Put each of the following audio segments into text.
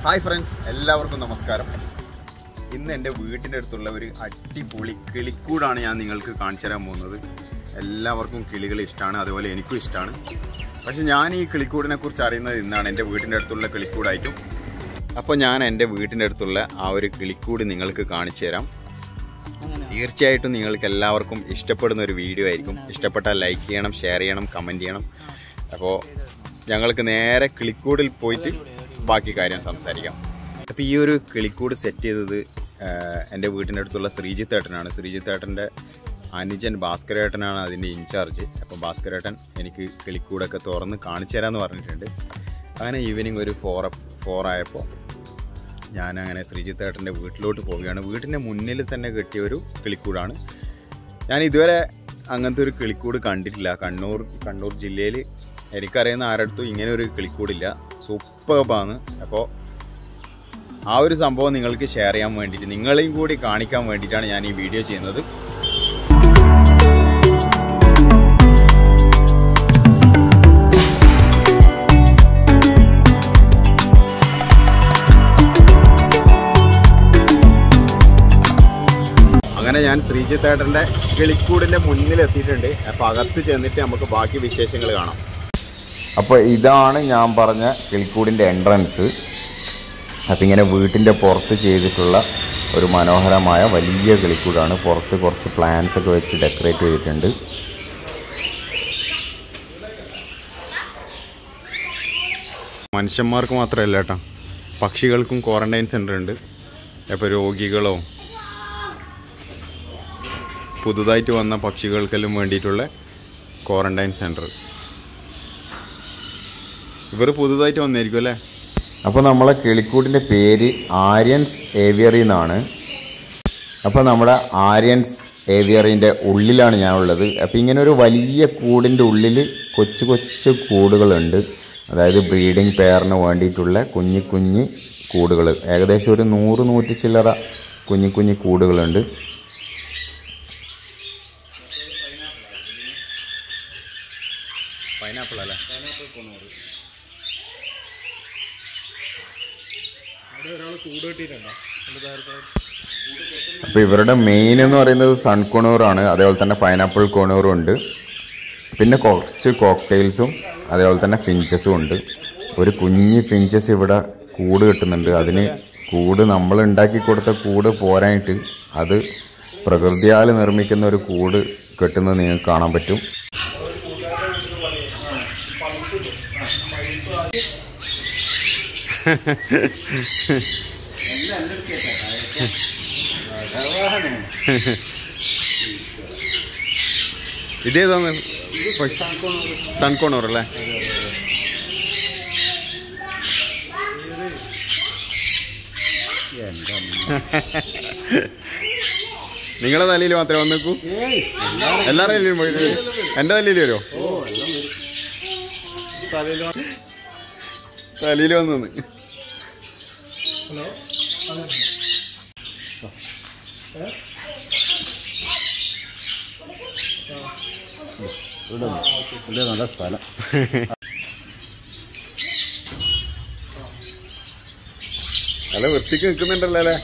Hi friends എല്ലാവർക്കും നമസ്കാരം ഇന്ന് എൻ്റെ വീട്ടിൻ്റെ അടുത്തുള്ള ഒരു അടിപൊളി കിളിക്കൂടാണ് ഞാൻ നിങ്ങൾക്ക് കാണിച്ചു തരാൻ പോകുന്നത് എല്ലാവർക്കും കിളികൾ ഇഷ്ടമാണ് അതുപോലെ എനിക്കും ഇഷ്ടമാണ് പക്ഷെ ഞാൻ ഈ കിളിക്കൂടിനെ കുറിച്ച് അറിയുന്നത് ഇന്നാണ് എൻ്റെ വീട്ടിൻ്റെ അടുത്തുള്ള കിളിക്കൂടായിട്ടും അപ്പോൾ ഞാൻ എൻ്റെ വീട്ടിൻ്റെ അടുത്തുള്ള ആ ഒരു കിളിക്കൂട് നിങ്ങൾക്ക് കാണിച്ചു തരാം തീർച്ചയായിട്ടും നിങ്ങൾക്ക് എല്ലാവർക്കും ഇഷ്ടപ്പെടുന്ന ഒരു വീഡിയോ ആയിരിക്കും ഇഷ്ടപ്പെട്ടാൽ ലൈക്ക് ചെയ്യണം ഷെയർ ചെയ്യണം കമൻറ്റ് ചെയ്യണം അപ്പോൾ ഞങ്ങൾക്ക് നേരെ കിളിക്കൂടിൽ പോയിട്ട് ബാക്കി കാര്യം സംസാരിക്കാം അപ്പോൾ ഈ ഒരു കിളിക്കൂട് സെറ്റ് ചെയ്തത് ആഹ്, എൻ്റെ വീട്ടിൻ്റെ അടുത്തുള്ള ശ്രീജിത്ത് ഏട്ടനാണ് ശ്രീജിത്ത് ഏട്ടൻ്റെ അനുജൻ ഭാസ്കരേട്ടനാണ് അതിൻ്റെ ഇൻചാർജ് അപ്പോൾ ഭാസ്കരേട്ടൻ എനിക്ക് കിളിക്കൂടൊക്കെ തുറന്ന് കാണിച്ചു തരാമെന്ന് പറഞ്ഞിട്ടുണ്ട് അങ്ങനെ ഈവനിങ് ഒരു ഫോർ ഫോർ ആയപ്പോൾ ഞാൻ അങ്ങനെ ശ്രീജിത്ത് ഏട്ടൻ്റെ വീട്ടിലോട്ട് പോവുകയാണ് വീട്ടിൻ്റെ മുന്നിൽ തന്നെ കെട്ടിയ ഒരു കിളിക്കൂടാണ് ഞാൻ ഇതുവരെ അങ്ങനത്തെ ഒരു കിളിക്കൂട് കണ്ടിട്ടില്ല കണ്ണൂർ കണ്ണൂർ ജില്ലയിൽ എനിക്കറിയുന്ന ആരടുത്തും ഇങ്ങനെ ഒരു കിളിക്കൂടില്ല സൂപ്പർബാണ് അപ്പോൾ ആ ഒരു സംഭവം നിങ്ങൾക്ക് ഷെയർ ചെയ്യാൻ വേണ്ടിയിട്ട് നിങ്ങളെയും കൂടി കാണിക്കാൻ വേണ്ടിയിട്ടാണ് ഞാൻ ഈ വീഡിയോ ചെയ്യുന്നത് അങ്ങനെ ഞാൻ ശ്രീജിത്ത് ഏട്ടൻ്റെ കിളിക്കൂടിൻ്റെ മുന്നിൽ എത്തിയിട്ടുണ്ട് അപ്പോൾ അകത്ത് ചെന്നിട്ട് നമുക്ക് ബാക്കി വിശേഷങ്ങൾ കാണാം അപ്പോൾ ഇതാണ് ഞാൻ പറഞ്ഞ കിളിക്കൂടിൻ്റെ എൻട്രൻസ് അപ്പം ഇങ്ങനെ വീട്ടിൻ്റെ പുറത്ത് ചെയ്തിട്ടുള്ള ഒരു മനോഹരമായ വലിയ കിളിക്കൂടാണ് പുറത്ത് കുറച്ച് പ്ലാന്റ്സ് ഒക്കെ വെച്ച് ഡെക്കറേറ്റ് ചെയ്തിട്ടുണ്ട് മനുഷ്യന്മാർക്ക് മാത്രമല്ല കേട്ടോ പക്ഷികൾക്കും ക്വാറന്റൈൻ സെൻ്റർ ഉണ്ട് അപ്പോൾ രോഗികളോ പുതുതായിട്ട് വന്ന പക്ഷികൾക്കെല്ലാം വേണ്ടിയിട്ടുള്ള ക്വാറന്റൈൻ സെൻ്റർ ഇവർ പുതുതായിട്ട് വന്നായിരിക്കും അല്ലേ അപ്പോൾ നമ്മളെ കിളിക്കൂടിൻ്റെ പേര് ആര്യൻസ് ഏവിയറി എന്നാണ് അപ്പോൾ നമ്മുടെ ആര്യൻസ് ഏവിയറിൻ്റെ ഉള്ളിലാണ് ഞാനുള്ളത് അപ്പോൾ ഇങ്ങനെ ഒരു വലിയ കൂടിൻ്റെ ഉള്ളിൽ കൊച്ചു കൊച്ചു കൂടുകളുണ്ട് അതായത് ബ്രീഡിംഗ് പെയറിന് വേണ്ടിയിട്ടുള്ള കുഞ്ഞു കുഞ്ഞ് കൂടുകൾ ഏകദേശം ഒരു നൂറ് നൂറ്റി ചില്ലറ കുഞ്ഞു കുഞ്ഞു കൂടുകളുണ്ട് പൈനാപ്പിൾ അല്ലേ അപ്പോൾ ഇവരുടെ മെയിൻ എന്ന് പറയുന്നത് സൺ കൊണൂറാണ് അതേപോലെ തന്നെ പൈനാപ്പിൾ കൊണൂറും ഉണ്ട് പിന്നെ കുറച്ച് കോക്ടെയിൽസും അതേപോലെ തന്നെ ഫിഞ്ചസും ഉണ്ട് ഒരു കുഞ്ഞ് ഫിഞ്ചസ് ഇവിടെ കൂട് കിട്ടുന്നുണ്ട് അതിന് കൂട് നമ്മൾ ഉണ്ടാക്കി കൊടുത്ത കൂട് പോരായിട്ട് അത് പ്രകൃതിയാൽ നിർമ്മിക്കുന്ന ഒരു കൂട് കെട്ടുന്നത് നിങ്ങൾക്ക് കാണാൻ പറ്റും ഇതേതാണ് സൺകോണൂർ അല്ലേ നിങ്ങളെ തലയിൽ മാത്രമേ വന്നേക്കൂ എല്ലാവരുടെ തലയിലും പോയിട്ട് എൻ്റെ തലയിൽ വരുമോ തലയിൽ വന്നു നല്ല സ്ഥലം നല്ല വൃത്തിക്ക് നിൽക്കുന്നുണ്ടല്ലോ അല്ലേ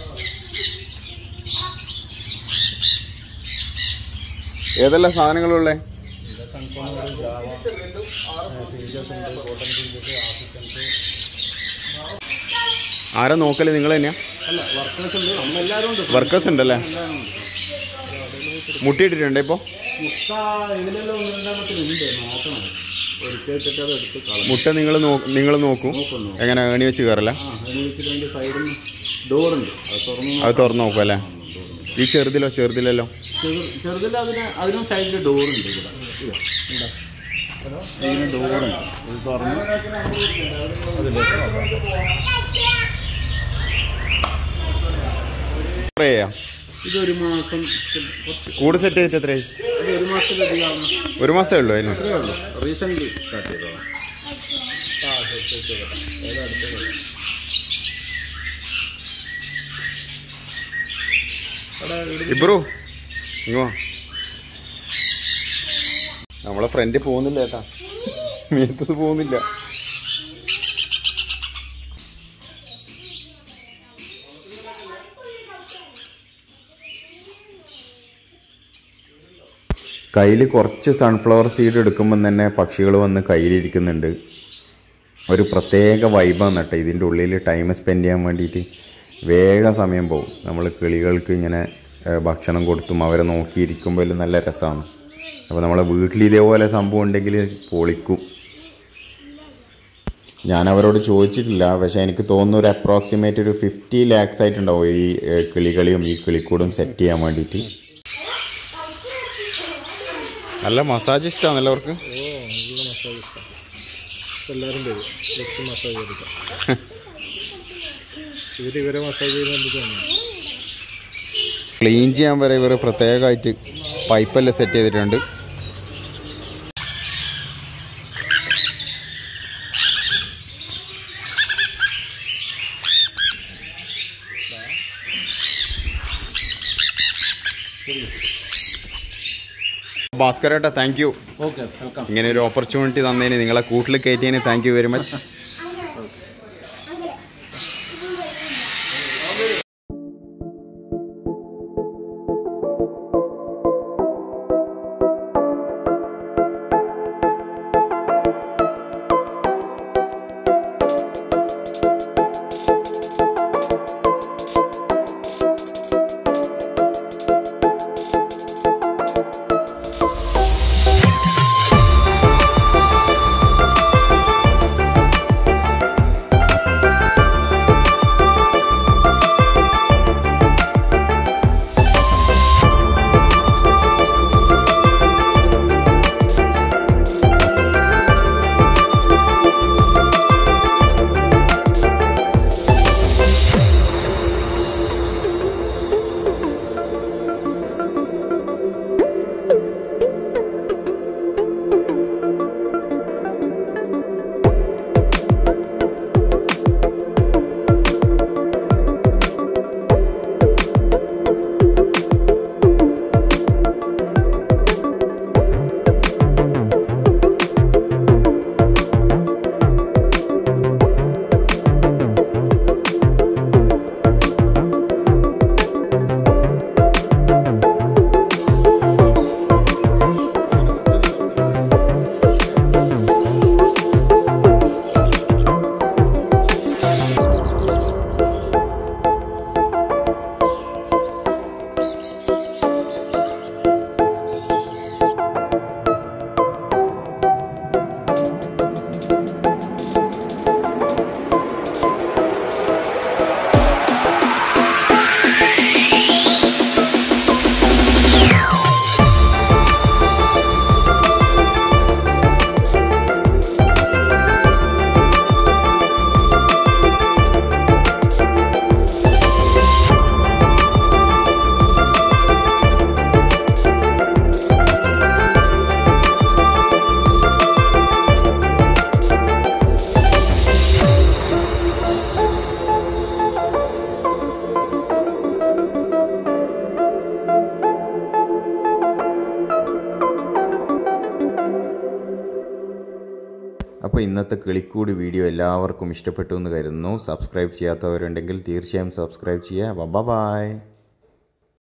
ഏതെല്ലാം സാധനങ്ങളുള്ളേ ആരാ നോക്കല് നിങ്ങൾ തന്നെയാ വർക്കേഴ്സ് ഉണ്ടല്ലേ മുട്ടിയിട്ടിട്ടുണ്ട് ഇപ്പൊ മുട്ട നിങ്ങൾ നിങ്ങൾ നോക്കൂ എങ്ങനെ ഏണി വെച്ച് കയറല്ല ഡോറുണ്ട് അത് തുറന്ന് അത് തുറന്ന് നോക്കും അല്ലേ ഈ ചെറുതിലോ ചെറുതിലല്ലോ ചെറുതിൽ അതിന് അതിനും സൈഡിൽ ഡോറുണ്ട് ഇവിടെ ഇതാ, ഇവിടെ. ഇതിന് ഡോറുണ്ട് ഇത് തുറന്ന് കുറേ ചെയ്യാം ഇതൊരു മാസം കുറച്ച് കൂട് സെറ്റ് ചെയ്തിട്ട് എത്രയായി ഇത് ഒരു മാസത്തിലധികം ഒരു മാസമേ ഉള്ളൂ അതിന് അത്രേ ഉള്ളൂ റീസെന്റ് സ്റ്റാർട്ട് ചെയ്തതാണ് ഇബ്രു ഇങ്ങോ നമ്മളെ ഫ്രണ്ട് പോകുന്നില്ല ഏട്ടാ മീത്തത് പോകുന്നില്ല കയ്യിൽ കുറച്ച് സൺഫ്ലവർ സീഡ് എടുക്കുമ്പം തന്നെ പക്ഷികൾ വന്ന് കയ്യിലിരിക്കുന്നുണ്ട് ഒരു പ്രത്യേക വൈബാണ് കേട്ടോ ഇതിൻ്റെ ഉള്ളിൽ ടൈം സ്പെൻഡ് ചെയ്യാൻ വേണ്ടിയിട്ട് വേഗം സമയം പോകും നമ്മൾ കിളികൾക്ക് ഇങ്ങനെ ഏഹ്, ഭക്ഷണം കൊടുത്തും അവരെ നോക്കിയിരിക്കുമ്പോൾ നല്ല രസമാണ് അപ്പോൾ നമ്മളെ വീട്ടിൽ ഇതേപോലെ സംഭവം ഉണ്ടെങ്കിൽ പൊളിക്കും ഞാൻ അവരോട് ചോദിച്ചിട്ടില്ല പക്ഷേ എനിക്ക് തോന്നുന്നു ഒരു അപ്രോക്സിമേറ്റ് ഒരു ഫിഫ്റ്റി ലാക്സ് ആയിട്ടുണ്ടാവും ഈ ഏഹ്, കിളികളെയും ഈ കിളിക്കൂടും സെറ്റ് ചെയ്യാൻ വേണ്ടിയിട്ട് നല്ല മസാജ് ഇഷ്ടമാണ് എല്ലാവർക്കും ഓ നല്ല മസാജ് ഇഷ്ടം എല്ലാവരും വരും ഇവർക്ക് മസാജ് കൊടുക്കാം ഇവർ ഇവരെ മസാജ് ചെയ്യുന്ന എന്തൊക്കെയാണ് ക്ലീൻ ചെയ്യാൻ വരെ ഇവർ പ്രത്യേകമായിട്ട് പൈപ്പെല്ലാം സെറ്റ് ചെയ്തിട്ടുണ്ട് ഭാസ്കരേട്ടാ താങ്ക് യു ഓക്കെ വെൽക്കം ഇങ്ങനെ ഒരു ഓപ്പർച്യൂണിറ്റി തന്നതിന് നിങ്ങളെ കൂട്ടിൽ കയറ്റിയതിന് താങ്ക് യു വെരി മച്ച് അപ്പോൾ ഇന്നത്തെ കിളിക്കൂട് വീഡിയോ എല്ലാവർക്കും ഇഷ്ടപ്പെട്ടു എന്ന് കരുതുന്നു സബ്സ്ക്രൈബ് ചെയ്യാത്തവരുണ്ടെങ്കിൽ തീർച്ചയായും സബ്സ്ക്രൈബ് ചെയ്യുക ബൈ